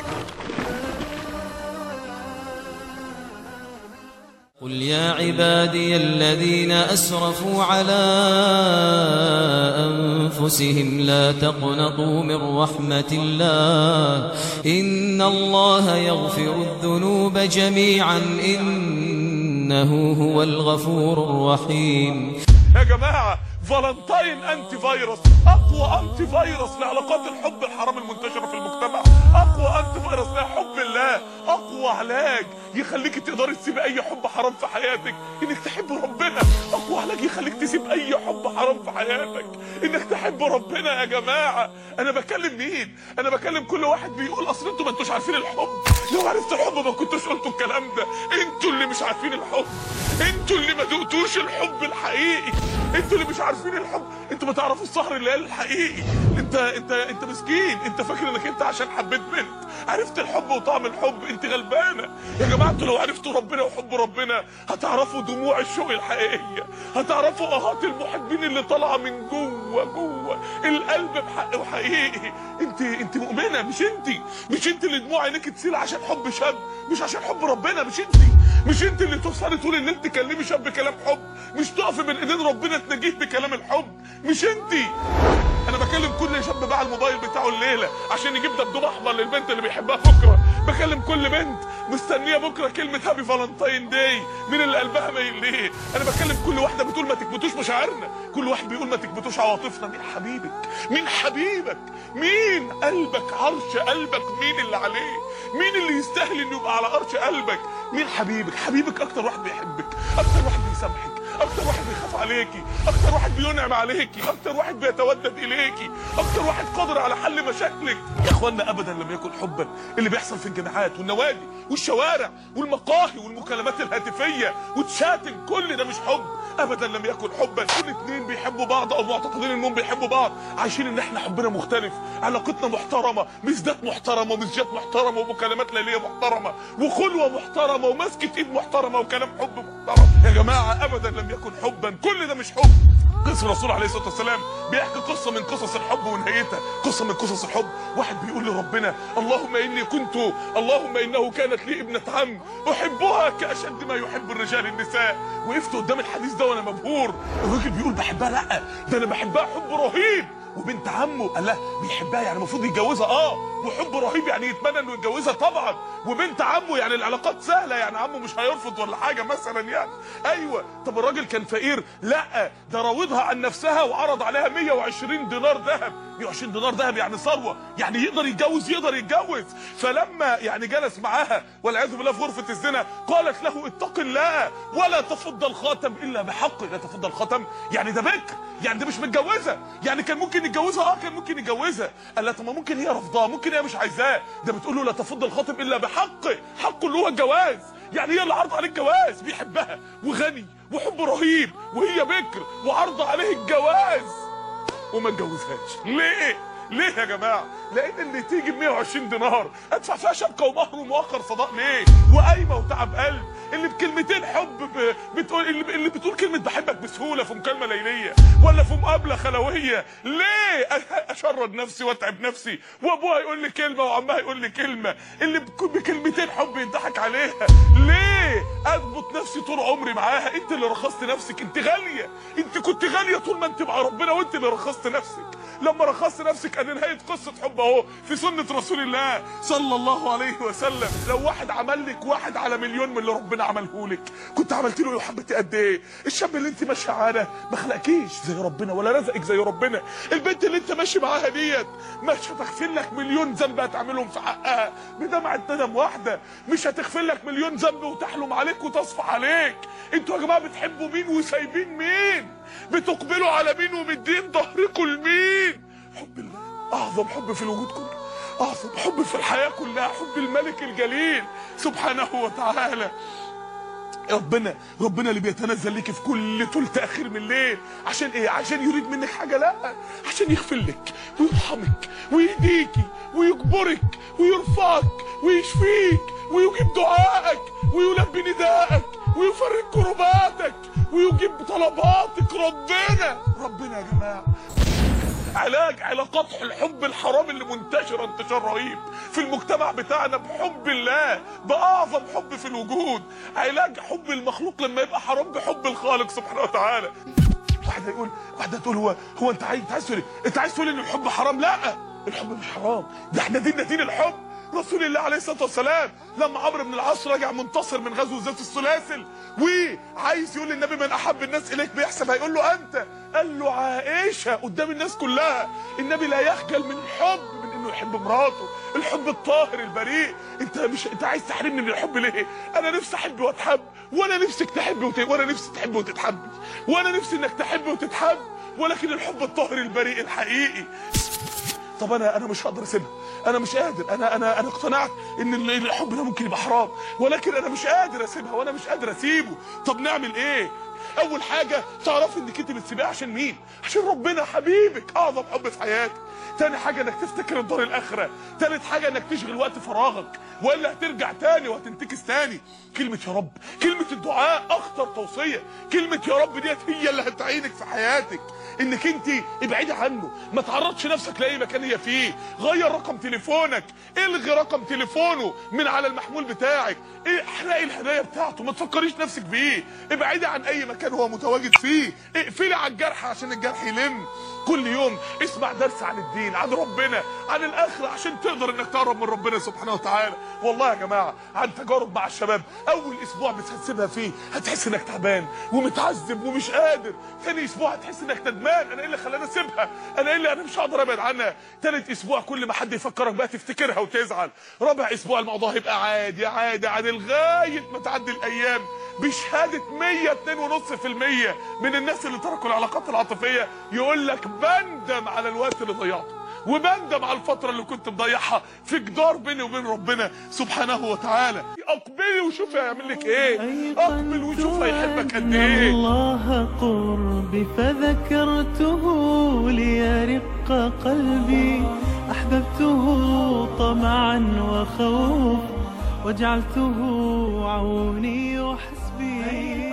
قل يا عبادي الذين أسرفوا على أنفسهم لا تقنطوا من رحمة الله إن الله يغفر الذنوب جميعا إنه هو الغفور الرحيم يا جماعة فالنتاين انتي فيروس اقوى انتي فيروس لعلاقات الحب الحرام المنتشرة في المجتمع اقوى انتي فيروس لحب الله اقوى علاج يخليك تقدري تسيب اي حب حرام في حياتك انك تحب ربنا اقوى علاج يخليك تسيب اي حب حرام في حياتك انك تحب ربنا يا جماعة انا بكلم مين انا بكلم كل واحد بيقول اصل انتوا ما انتوش عارفين الحب لو عرفت الحب ما كنتوش قلتوا الكلام ده انتوا اللي مش عارفين الحب انتوا اللي ما دقتوش الحب الحقيقي انتوا اللي مش عارفين الحب انتوا ما تعرفوا السهر الليالي الحقيقي انت انت انت مسكين انت فاكر انك انت عشان حبيت بنت عرفت الحب وطعم الحب انت غلبانه يا جماعه انتوا لو عرفتوا ربنا وحب ربنا هتعرفوا دموع الشوق الحقيقيه هتعرفوا اهات المحبين اللي طالعه من جوه جوه القلب بحق وحقيقي انت انت مؤمنه مش انت مش انت اللي دموع عينيك تسيل عشان حب شاب مش عشان حب ربنا مش انت مش انت اللي توصلي طول الليل تكلمي شاب بكلام حب مش تقفي بين ايدين ربنا تنجيه بكلام الحب مش انت انا بكلم كل شاب باع الموبايل بتاعه الليله عشان يجيب دبدوب احمر للبنت اللي بيحبها بكره بكلم كل بنت مستنيه بكره كلمه هابي فالنتاين داي من اللي قلبها مايل ليه انا بكلم كل واحده بتقول ما تكبتوش مشاعرنا كل واحد بيقول ما تكبتوش عواطفنا مين حبيبك مين حبيبك مين قلبك عرش قلبك مين اللي عليه مين اللي يستاهل انه يبقى على عرش قلبك مين حبيبك حبيبك اكتر واحد بيحبك اكتر واحد بيسامحك اكتر واحد بيخاف عليكي اكتر واحد بينعم عليكي اكتر واحد بيتودد اليكي اكتر واحد قادر على حل مشاكلك يا اخوانا ابدا لم يكن حبا اللي بيحصل في الجامعات والنوادي والشوارع والمقاهي والمكالمات الهاتفيه وتشاتنج كل ده مش حب ابدا لم يكن حبا كل اتنين بيحبوا بعض او معتقدين انهم بيحبوا بعض عايشين ان احنا حبنا مختلف علاقتنا محترمه مزدات محترمه ومزجات محترمه ومكالمات ليليه محترمه وخلوه محترمه ومسكه ايد محترمه وكلام حب محترم يا جماعه ابدا لم يكن حبا كل ده مش حب قصة الرسول عليه الصلاه والسلام بيحكي قصه من قصص الحب ونهايتها قصه من قصص الحب واحد بيقول لربنا اللهم اني كنت اللهم انه كانت لي ابنه عم احبها كاشد ما يحب الرجال النساء وقفت قدام الحديث ده وانا مبهور الراجل بيقول بحبها لا ده انا بحبها حب رهيب وبنت عمه قال لها بيحبها يعني المفروض يتجوزها اه وحب رهيب يعني يتمنى انه يتجوزها طبعا وبنت عمه يعني العلاقات سهله يعني عمه مش هيرفض ولا حاجه مثلا يعني ايوه طب الراجل كان فقير لا ده راودها عن نفسها وعرض عليها 120 دينار ذهب 120 دينار ذهب يعني ثروه يعني يقدر يتجوز يقدر يتجوز فلما يعني جلس معاها والعياذ بالله في غرفه الزنا قالت له اتق الله ولا تفض الخاتم الا بحق لا تفض الخاتم يعني ده بكر يعني ده مش متجوزه يعني كان ممكن يتجوزها اه كان ممكن يتجوزها قال لها طب ما ممكن هي رافضاه ممكن هي مش عايزاه ده بتقول له لا تفض الخاتم الا بحق حقه اللي هو الجواز يعني هي اللي عرض عليه الجواز بيحبها وغني وحب رهيب وهي بكر وعرض عليه الجواز وما اتجوزهاش ليه ليه يا جماعه لان اللي تيجي ب 120 دينار ادفع فيها شبكه ومهر ومؤخر صداق ليه وقايمه وتعب قلب اللي بكلمتين حب ب... بتقول اللي, اللي بتقول كلمه بحبك بسهوله في مكالمه ليليه ولا في مقابله خلويه ليه أ- اشرد نفسي واتعب نفسي وابوها يقول لي كلمه وعمها يقول لي كلمه اللي بك- بكلمتين حب يضحك عليها ليه اضبط نفسي طول عمري معاها انت اللي رخصت نفسك انت غاليه انت كنت غاليه طول ما انت مع ربنا وانت اللي رخصت نفسك لما رخصت نفسك ادي نهايه قصه حب اهو في سنه رسول الله صلى الله عليه وسلم لو واحد عمل لك واحد على مليون من اللي ربنا عمله لك كنت عملت له حبتي قد ايه الشاب اللي انت ماشيه معاه ما خلقكيش زي ربنا ولا رزقك زي ربنا البنت اللي انت ماشي معاها ديت مش هتغفر لك مليون ذنب هتعملهم في حقها بدمعه ندم واحده مش هتغفر لك مليون ذنب وتحلم عليك وتصفى عليك انتوا يا جماعه بتحبوا مين وسايبين مين بتقبلوا على مين ومدين ظهركم لمين حب الله اعظم حب في الوجود كله اعظم حب في الحياه كلها حب الملك الجليل سبحانه وتعالى ربنا ربنا اللي بيتنزل ليك في كل تلت اخير من الليل عشان ايه عشان يريد منك حاجه لا عشان يغفر لك ويرحمك ويهديكي ويجبرك ويرفعك ويشفيك ويجيب دعائك ويلبي ندائك ويفرج كرباتك ويجيب طلباتك ربنا ربنا يا جماعه علاج علاقات الحب الحرام اللي منتشره انتشار رهيب في المجتمع بتاعنا بحب الله باعظم حب في الوجود علاج حب المخلوق لما يبقى حرام بحب الخالق سبحانه وتعالى واحده يقول واحده تقول هو هو انت عايز انت عايز تقول ايه انت عايز تقول ان الحب حرام لا الحب مش حرام ده احنا ديننا دين الحب رسول الله عليه الصلاه والسلام لما عمرو بن العاص راجع منتصر من غزوه ذات السلاسل وعايز يقول للنبي من احب الناس اليك بيحسب هيقول له انت قال له عائشه قدام الناس كلها النبي لا يخجل من الحب من انه يحب مراته الحب الطاهر البريء انت مش انت عايز تحرمني من الحب ليه انا نفسي احب واتحب وانا نفسك تحب وت... وانا نفسي تحب وتتحب وانا نفسي انك تحب وتتحب ولكن الحب الطاهر البريء الحقيقي طب انا انا مش هقدر اسيبها انا مش قادر انا انا انا اقتنعت ان ال- الحب ده ممكن يبقى حرام ولكن انا مش قادر اسيبها وانا مش قادر اسيبه طب نعمل ايه اول حاجه تعرفي انك انت بتسيبيها عشان مين عشان ربنا حبيبك اعظم حب في حياتك تاني حاجه انك تفتكر الدار الاخره تالت حاجه انك تشغل وقت فراغك والا هترجع تاني وهتنتكس تاني كلمه يا رب كلمه الدعاء اخطر توصيه كلمه يا رب ديت هي اللي هتعينك في حياتك انك انت ابعدي عنه ما تعرضش نفسك لاي مكان هي فيه غير رقم تليفونك الغي رقم تليفونه من على المحمول بتاعك إيه، احرقي الهدايا بتاعته ما تفكريش نفسك بيه ابعدي عن اي مكان هو متواجد فيه اقفلي على الجرح عشان الجرح يلم كل يوم اسمع درس عن الدين عن ربنا عن الاخره عشان تقدر انك تقرب من ربنا سبحانه وتعالى والله يا جماعه عن تجارب مع الشباب اول اسبوع بس هتسيبها فيه هتحس انك تعبان ومتعذب ومش قادر ثاني اسبوع هتحس انك ندمان انا ايه اللي خلاني اسيبها انا ايه اللي انا مش هقدر ابعد عنها ثالث اسبوع كل ما حد يفكرك بقى تفتكرها وتزعل رابع اسبوع الموضوع هيبقى عادي عادي عادي لغايه ما تعدي الايام بشهاده 102.5% من الناس اللي تركوا العلاقات العاطفيه يقول لك بندم على الوقت اللي ضيعته وبندم على الفتره اللي كنت مضيعها في جدار بيني وبين ربنا سبحانه وتعالى اقبلي وشوفي هيعمل لك ايه اقبل وشوف هيحبك قد أن ايه الله قرب فذكرته ليرق قلبي أحببته طمعا وخوف وجعلته عوني وحسبي